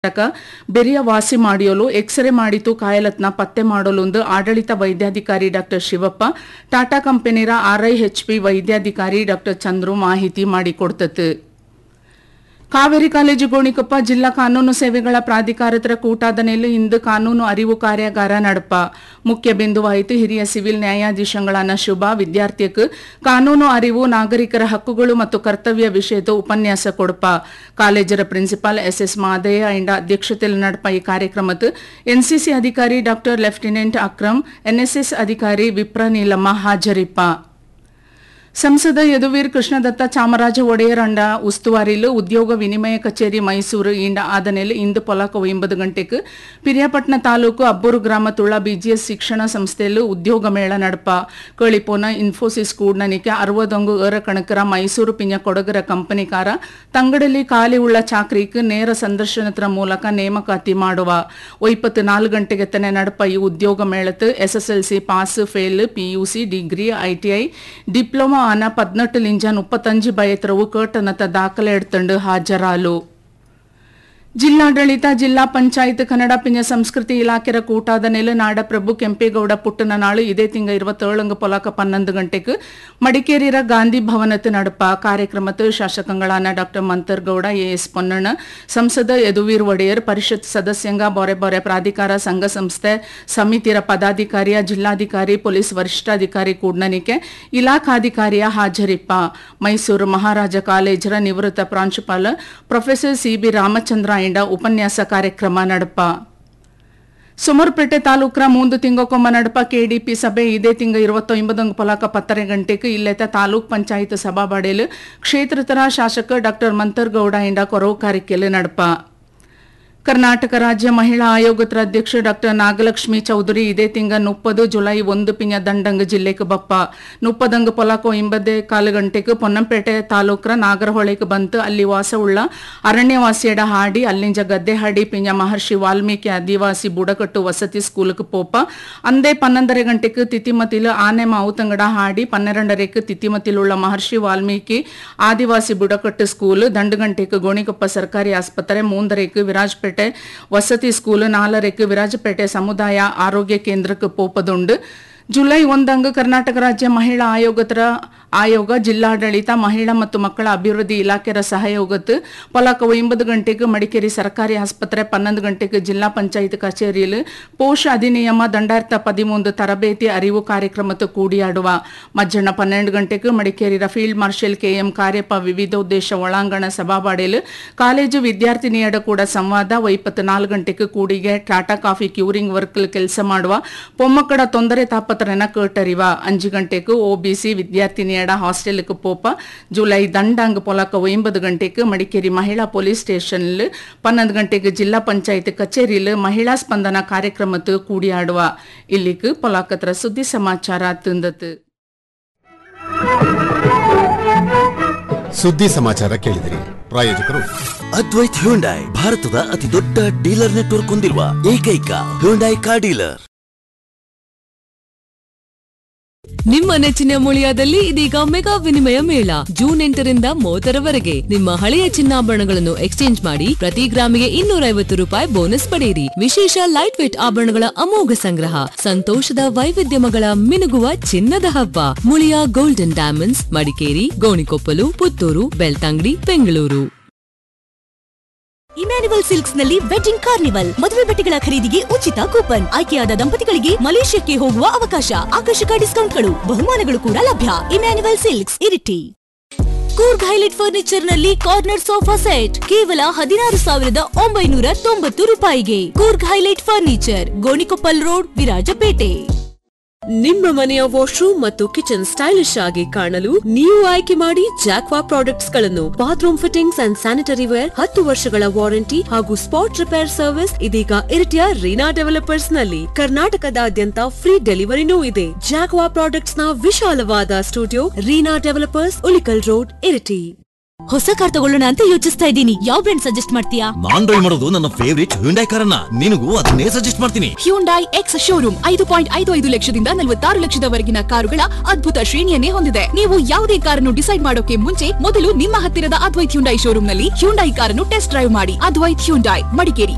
ಘಟಕ ಬೆರಿಯ ವಾಸಿ ಮಾಡಿಯಲು ಎಕ್ಸ್ರೇ ಮಾಡಿತು ಕಾಯಲತ್ನ ಪತ್ತೆ ಮಾಡಲೊಂದು ಆಡಳಿತ ವೈದ್ಯಾಧಿಕಾರಿ ಡಾಕ್ಟರ್ ಶಿವಪ್ಪ ಟಾಟಾ ಕಂಪನಿರ ಆರ್ಐಎಚ್ಪಿ ವೈದ್ಯಾಧಿಕಾರಿ ಡಾಕ್ಟರ್ ಚಂದ್ರು ಮಾಹಿತಿ ಮಾಡಿಕೊಡ್ತತು ಕಾವೇರಿ ಕಾಲೇಜು ಗೋಣಿಕೊಪ್ಪ ಜಿಲ್ಲಾ ಕಾನೂನು ಸೇವೆಗಳ ಪ್ರಾಧಿಕಾರತರ ಕೂಟಾದನೆಯಲ್ಲಿ ಇಂದು ಕಾನೂನು ಅರಿವು ಕಾರ್ಯಾಗಾರ ನಡಪ ಮುಖ್ಯ ಬಿಂದುವಾಯಿತು ಹಿರಿಯ ಸಿವಿಲ್ ನ್ಯಾಯಾಧೀಶಗಳಾன ಶುಭ ವಿದ್ಯಾರ್ಥಿಯಕ್ಕೆ ಕಾನೂನು ಅರಿವು ನಾಗರಿಕರ ಹಕ್ಕುಗಳು ಮತ್ತು ಕರ್ತವ್ಯ ವಿಷಯದ ಉಪನ್ಯಾಸ ಕೊಡಪ ಕಾಲೇಜರ ಪ್ರಿನ್ಸಿಪಾಲ್ ಎಸ್ ಎಸ್ ಮಾದಯ್ಯ ಇಂಡ ಅಧ್ಯಕ್ಷತೆಯಲ್ಲಿ ನಡಪ ಈ ಕಾರ್ಯಕ್ರಮದ ಎನ್ಸಿಸಿ ಅಧಿಕಾರಿ ಡಾಕ್ಟರ್ ಲೆಫ್ಟಿನೆಂಟ್ ಅಕ್ರಮ್ ಎನ್ಎಸ್ಎಸ್ ಅಧಿಕಾರಿ ವಿಪ್ರ ನೀಲಮ್ಮ ಹಾಜರಿಪ್ಪ ಸಂಸದ ಯದುವೀರ್ ಕೃಷ್ಣದತ್ತ ಚಾಮರಾಜ ಒಡೆಯರ್ ಅಂಡ ಉಸ್ತುವಾರಿಲು ಉದ್ಯೋಗ ವಿನಿಮಯ ಕಚೇರಿ ಮೈಸೂರು ಇಂಡ ಆದನೆಲೆ ಇಂದು ಪೊಲಕ ಒಂಬತ್ತು ಗಂಟೆಗೆ ಪಿರಿಯಾಪಟ್ಟಣ ತಾಲೂಕು ಅಬ್ಬೂರು ಗ್ರಾಮ ತುಳ ಬಿಜಿಎಸ್ ಶಿಕ್ಷಣ ಸಂಸ್ಥೆಯಲ್ಲೂ ಉದ್ಯೋಗ ಮೇಳ ನಡಪ ಕಳಿಪೋನ ಇನ್ಫೋಸಿಸ್ ಕೂಡ್ನನಿಕೆ ಅರವದೊಂದು ಏರ ಕಣಕರ ಮೈಸೂರು ಪಿಂಜ ಕೊಡಗರ ಕಂಪನಿಕಾರ ತಂಗಡಲಿ ಖಾಲಿ ಉಳ್ಳ ಚಾಕ್ರಿಕ್ ನೇರ ಸಂದರ್ಶನದ ಮೂಲಕ ನೇಮಕಾತಿ ಮಾಡುವ ಒಯ್ಪತ್ತು ನಾಲ್ಕು ಗಂಟೆಗೆ ತನೆ ನಡಪ ಈ ಉದ್ಯೋಗ ಮೇಳത്ത് SSLC pass fail PUC degree ITI diploma ಆನ ಪದ್ನೆಟ್ಟು ಲಿಂಜ ಮುಪ್ಪತ್ತಂಜು ಬಯತ್ರವು ಕೇಟನತ ದಾಖಲೆ ಎಡ್ತಂಡು ಹಾಜರಾಲು ಜಿಲ್ಲಾಡಳಿತ ಜಿಲ್ಲಾ ಪಂಚಾಯತ್ ಕನ್ನಡ ಪಿಂಜ ಸಂಸ್ಕೃತಿ ಇಲಾಖೆರ ಕೂಟಾದ ನೆಲೆ ನಾಡಪ್ರಭು ಕೆಂಪೇಗೌಡ ಪುಟ್ಟನ ನಾಳು ಇದೇ ತಿಂಗ இருபத்தேழுங்க பொலாக்க பன்னெண்டு ಗಂಟೆಗೆ ಮಡಿಕೇರಿರ ಗಾಂಧಿ ಭವನத்து ನಡಪ ಕಾರ್ಯಕ್ರಮತ್ತು ಶಾಸಕಗಳಾನ ಡಾಕ್ಟರ್ ಮಂತರ್ಗೌಡ ಎಎಸ್ ಪೊನ್ನಣ್ಣ ಸಂಸದ ಯದುವೀರ್ ಒಡೆಯರ್ ಪರಿಷತ್ ಸದಸ್ಯಂಗ ಬೊರೆ ಬೊರೆ ಪ್ರಾಧಿಕಾರ ಸಂಘ ಸಂಸ್ಥೆ ಸಮಿತಿರ ಪದಾಧಿಕಾರಿಯ ಜಿಲ್ಲಾಧಿಕಾರಿ ಪೊಲೀಸ್ ವರಿಷ್ಠಾಧಿಕಾರಿ ಕೂಡ್ನನಿಕೆ ಇಲಾಖಾಧಿಕಾರಿಯ ಹಾಜರಿಪ್ಪ ಮೈಸೂರು ಮಹಾರಾಜ ಕಾಲೇಜರ ನಿವೃತ್ತ ಪ್ರಾಂಶುಪಾಲ ಪ್ರೊಫೆಸರ್ ಸಿಬಿ ರಾಮಚಂದ್ರ ಇಂಡ ಉಪನ್ಯಾಸ ಕಾರ್ಯಕ್ರಮ ನಡಪ ಸುಮರ್ಪೇಟೆ ತಾಲೂಕರ ಮೂಂದು ತಿಂಗೊಕ್ಕೊಮ್ಮ ನಡಪ ಕೆಡಿಪಿ ಸಭೆ ಇದೇ ತಿಂಗ ഇരുപത്തൊമ്പതൊಂದು ಪೊಲಾಕ ಪತ್ತರೆ ಗಂಟೆಗೆ ಇಲ್ಲೆತ ತಾಲೂಕ್ ಪಂಚಾಯತ್ ಸಭಾಬಾಡೆಲು ಕ್ಷೇತ್ರತರ ಶಾಸಕ ಡಾಕ್ಟರ್ ಮಂತರ್ಗೌಡ ಇಂಡ ಕೊರವು ಕಾರಿಕೆಲು ನಡಪ ಕರ್ನಾಟಕ ರಾಜ್ಯ ಮಹಿಳಾ ಆಯೋಗದ ಅಧ್ಯಕ್ಷ ಡಾಕ್ಟರ್ ನಾಗಲಕ್ಷ್ಮಿ ಚೌಧರಿ ಇದೇ ತಿಂಗ ಮುಪ್ಪದು ಜುಲೈ ಒಂದು ಪಿಂಜ ದಂಡಂಗ ಜಿಲ್ಲೆಗೆ ಬಪ್ಪ ಮುಪ್ಪದಂಗ ಪೊಲಾಕೋ ಇಂಬದೇ ಕಾಲು ಗಂಟೆಗೆ ಪೊನ್ನಂಪೇಟೆ ತಾಲೂಕರ ನಾಗರಹೊಳೆಗೆ ಬಂತು ಅಲ್ಲಿ ವಾಸವುಳ್ಳ ಅರಣ್ಯವಾಸಿಯಡ ಹಾಡಿ ಅಲ್ಲಿಂಜ ಗದ್ದೆ ಹಾಡಿ ಪಿಂಜ ಮಹರ್ಷಿ ವಾಲ್ಮೀಕಿ ಆದಿವಾಸಿ ಬುಡಕಟ್ಟು ವಸತಿ ಸ್ಕೂಲ್ಗೆ ಪೋಪ ಅಂದೇ ಪನ್ನೊಂದரை ಗಂಟೆಗೆ ತಿತಿಮತಿಲು ಆನೆ ಮಾವುತಂಗಡ ಹಾಡಿ ಪನ್ನೆರಡರೆக்கு ತಿತಿಮತಿಲುಳ್ಳ ಮಹರ್ಷಿ ವಾಲ್ಮೀಕಿ ಆದಿವಾಸಿ ಬುಡಕಟ್ಟು ಸ್ಕೂಲ್ ದಂಡು ಗಂಟೆಗೆ ಗೋಣಿಕೊಪ್ಪ ಸರ್ಕಾರಿ ಆಸ್ಪತ್ರೆ ಮೂಂದರೆக்கு ವಿರಾಜ್ಪೇಟೆ ವಸತಿ ಸ್ಕೂಲ್ ನಾಲರೆக்கு ವಿರಾಜಪೇಟೆ ಸಮುದಾಯ ಆರೋಗ್ಯ ಕೇಂದ್ರಕ್ಕೆ ಪೋಪದುಂಡು ಜುಲೈ ಒಂದಂಗ ಕರ್ನಾಟಕ ರಾಜ್ಯ ಮಹಿಳಾ ಆಯೋಗತರ ಆಯೋಗ ಜಿಲ್ಲಾಡಳಿತ ಮಹಿಳಾ ಮತ್ತು ಮಕ್ಕಳ ಅಭಿವೃದ್ಧಿ ಇಲಾಖೆರ ಸಹಯೋಗತ್ತು ಪೊಲಕ ಒಂಬತ್ತು ಗಂಟೆಗೆ ಮಡಿಕೇರಿ ಸರ್ಕಾರಿ ಆಸ್ಪತ್ರೆ ಪನ್ನೊಂದು ಗಂಟೆಗೆ ಜಿಲ್ಲಾ ಪಂಚಾಯತ್ ಕಚೇರಿಯಲ್ಲಿ ಪೋಷ ಅಧಿನಿಯಮ ದಂಡಾರ್ಥ ಪದಿಮೂಂದು ತರಬೇತಿ ಅರಿವು ಕಾರ್ಯಕ್ರಮತ್ತು ಕೂಡಿಯಾಡುವ ಮಧ್ಯಾಹ್ನ ಪನ್ನೆರಡು ಗಂಟೆಗೆ ಮಡಿಕೇರಿಯ ಫೀಲ್ಡ್ ಮಾರ್ಷಲ್ ಕೆಎಂ ಕಾರ್ಯಪ್ಪ ವಿವಿಧೋದ್ದೇಶ ಒಳಾಂಗಣ ಸಭಾಬಾಡೆಲು ಕಾಲೇಜು ವಿದ್ಯಾರ್ಥಿನಿಯರ ಕೂಡ ಸಂವಾದ ಒಯ್ಪತ್ತು ನಾಲ್ಕು ಗಂಟೆಗೆ ಕೂಡಿಗೆ ಟಾಟಾ ಕಾಫಿ ಕ್ಯೂರಿಂಗ್ ವರ್ಕ್ ಕೆಲಸ ಮಾಡುವ ಪೊಮ್ಮಕ್ಕಡ ತೊಂದರೆ ತಾಪತ್ರನ ಕೇಟರಿವ ಅಂಜು ಗಂಟೆಗೆ ಒಬಿಸಿ ವಿದ್ಯಾರ್ಥಿನಿಯಡ ಹಾಸ್ಟೆಲ್ಗೆ ಪೋಪ ಜುಲೈ ದಂಡಾಂಗ್ ಪೊಲಕ ಒಂಬತ್ತು ಗಂಟೆಗೆ ಮಡಿಕೇರಿ ಮಹಿಳಾ ಪೊಲೀಸ್ ಸ್ಟೇಷನ್ ಪನ್ನೊಂದು ಗಂಟೆಗೆ ಜಿಲ್ಲಾ ಪಂಚಾಯತ್ ಕಚೇರಿಯಲ್ಲಿ ಮಹಿಳಾ ಸ್ಪಂದನ ಕಾರ್ಯಕ್ರಮತ್ತು ಕೂಡಿಯಾಡುವ ಇಲ್ಲಿಗೆ ಪೊಲಾಕತ್ರ ಸುದ್ದಿ ಸಮಾಚಾರ ತಿಂದತು ಸುದ್ದಿ ಸಮಾಚಾರ ಕೇಳಿದಿರಿ ಪ್ರಾಯೋಜಕರು ಅದ್ವೈತ್ ಹ್ಯುಂಡೈ ಭಾರತದ ಅತಿ ದೊಡ್ಡ ಡೀಲರ್ ನೆಟ್ವರ್ಕ್ ಹೊಂದಿರುವ ಏಕೈಕ ಹ್ಯುಂಡೈ ಕಾರ್ ಡೀಲರ್ ನಿಮ್ಮ ನೆಚ್ಚಿನ ಮುಳಿಯಾದಲ್ಲಿ ಇದೀಗ ಮೆಗಾ ವಿನಿಮಯ ಮೇಳ ಜೂನ್ ಎಂಟರಿಂದ ಮೂವತ್ತರವರೆಗೆ ನಿಮ್ಮ ಹಳೆಯ ಚಿನ್ನಾಭರಣಗಳನ್ನು ಎಕ್ಸ್ಚೇಂಜ್ ಮಾಡಿ ಪ್ರತಿ ಗ್ರಾಮಿಗೆ ಇನ್ನೂರ ಐವತ್ತು ರೂಪಾಯಿ ಬೋನಸ್ ಪಡೆಯಿರಿ ವಿಶೇಷ ಲೈಟ್ ವೇಟ್ ಆಭರಣಗಳ ಅಮೋಘ ಸಂಗ್ರಹ ಸಂತೋಷದ ವೈವಿಧ್ಯಮಗಳ ಮಿನುಗುವ ಚಿನ್ನದ ಹಬ್ಬ Muliya golden diamonds Madikeri Gonikoppalu Puttur Belthangady Bengaluru Emmanuel silks ನಲ್ಲಿ ವೆಡ್ಡಿಂಗ್ ಕಾರ್ನಿವಲ್ ಮದುವೆ ಬಟ್ಟೆಗಳ ಖರೀದಿಗೆ ಉಚಿತ ಕೂಪನ್ ಆಯ್ಕೆಯಾದ ದಂಪತಿಗಳಿಗೆ ಮಲೇಷ್ಯಾಕ್ಕೆ ಹೋಗುವ ಅವಕಾಶ ಆಕರ್ಷಕ ಡಿಸ್ಕೌಂಟ್ಗಳು ಬಹುಮಾನಗಳು ಕೂಡ ಲಭ್ಯ Emmanuel silks Iritty Coorg highlight furniture ನಲ್ಲಿ ಕಾರ್ನರ್ ಸೋಫಾ ಸೆಟ್ ಕೇವಲ ಹದಿನಾರು ಸಾವಿರದ ಒಂಬೈನೂರ ತೊಂಬತ್ತು ರೂಪಾಯಿಗೆ Coorg highlight furniture Gonikoppal road Virajpet ನಿಮ್ಮ ಮನೆಯ ವಾಶ್ರೂಮ್ ಮತ್ತು ಕಿಚನ್ ಸ್ಟೈಲಿಶ್ ಆಗಿ ಕಾಣಲು ನೀವು ಆಯ್ಕೆ ಮಾಡಿ ಜಾಕ್ವಾ ಪ್ರಾಡಕ್ಟ್ಸ್ ಗಳನ್ನು bathroom fittings and sanitary ware ಹತ್ತು ವರ್ಷಗಳ ವಾರಂಟಿ ಹಾಗೂ ಸ್ಪಾಟ್ ರಿಪೇರ್ ಸರ್ವಿಸ್ ಇದೀಗ ಇರಿಟಿಯ ರೀನಾ ಡೆವಲಪರ್ಸ್ ನಲ್ಲಿ ಕರ್ನಾಟಕದಾದ್ಯಂತ ಫ್ರೀ ಡೆಲಿವರಿನೂ ಇದೆ ಜಾಕ್ವಾ ಪ್ರಾಡಕ್ಟ್ಸ್ ನ ವಿಶಾಲವಾದ studio Reena developers Ulikal road Iritty ಹೊಸ ಕಾರ್ ತಗೊಳ್ಳೋಣ ಅಂತ ಯೋಚಿಸ್ತಾ ಇದ್ದೀನಿ ಯಾವ ಬ್ರ್ಯಾಂಡ್ ಸಜೆಸ್ಟ್ ಮಾಡ್ತೀಯಾ ನಾನ್ ಡ್ರೈವ್ ಮಾಡೋದು ನನ್ನ ಫೇವರಿಟ್ ಹ್ಯುಂಡೈ ಕಾರನ್ನ ನಿನಗೂ ಅದನ್ನೇ ಸಜೆಸ್ಟ್ ಮಾಡ್ತೀನಿ ಹ್ಯುಂಡೈ ಎಕ್ಸ್ ಶೋರೂಮ್ ಐದು ಪಾಯಿಂಟ್ ಐದು ಐದು ಲಕ್ಷದಿಂದ ನಲವತ್ತಾರು ಲಕ್ಷದವರೆಗಿನ ಕಾರುಗಳ ಅದ್ಭುತ ಶ್ರೇಣಿಯನ್ನೇ ಹೊಂದಿದೆ ನೀವು ಯಾವುದೇ ಕಾರನ್ನು ಡಿಸೈಡ್ ಮಾಡೋಕೆ ಮುಂಚೆ ಮೊದಲು ನಿಮ್ಮ ಹತ್ತಿರದ ಅದ್ವೈತ್ ಹ್ಯುಂಡೈ ಶೋರೂಮ್ನಲ್ಲಿ ಹ್ಯುಂಡೈ ಕಾರನ್ನು ಟೆಸ್ಟ್ ಡ್ರೈವ್ ಮಾಡಿ ಅದ್ವೈತ್ ಹ್ಯುಂಡೈ ಮಡಿಕೇರಿ